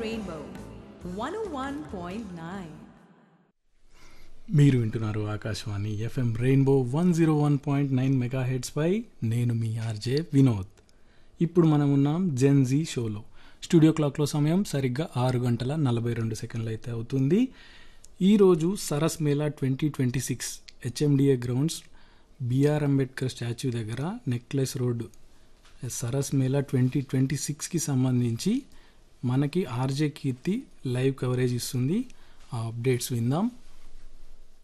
Rainbow 101.9. మీరు వింటున్నారు Akashvani FM Rainbow one zero one point nine mega heads పై నేను మీ ఆర్జే వినోద్ ఇప్పుడు మనం ఉన్నాం జెన్జీ షోలో స్టూడియో క్లాక్లో సమయం సరిగ్గా ఆరు గంటల నలభై రెండు సెకండ్లు అయితే అవుతుంది ఈరోజు Saras Mela twenty twenty six HMDA grounds BR Ambedkar statue దగ్గర necklace road Saras Mela twenty twenty సిక్స్కి సంబంధించి మనకి ఆర్జే కీర్తి లైవ్ కవరేజ్ ఇస్తుంది ఆ అప్డేట్స్ విందాం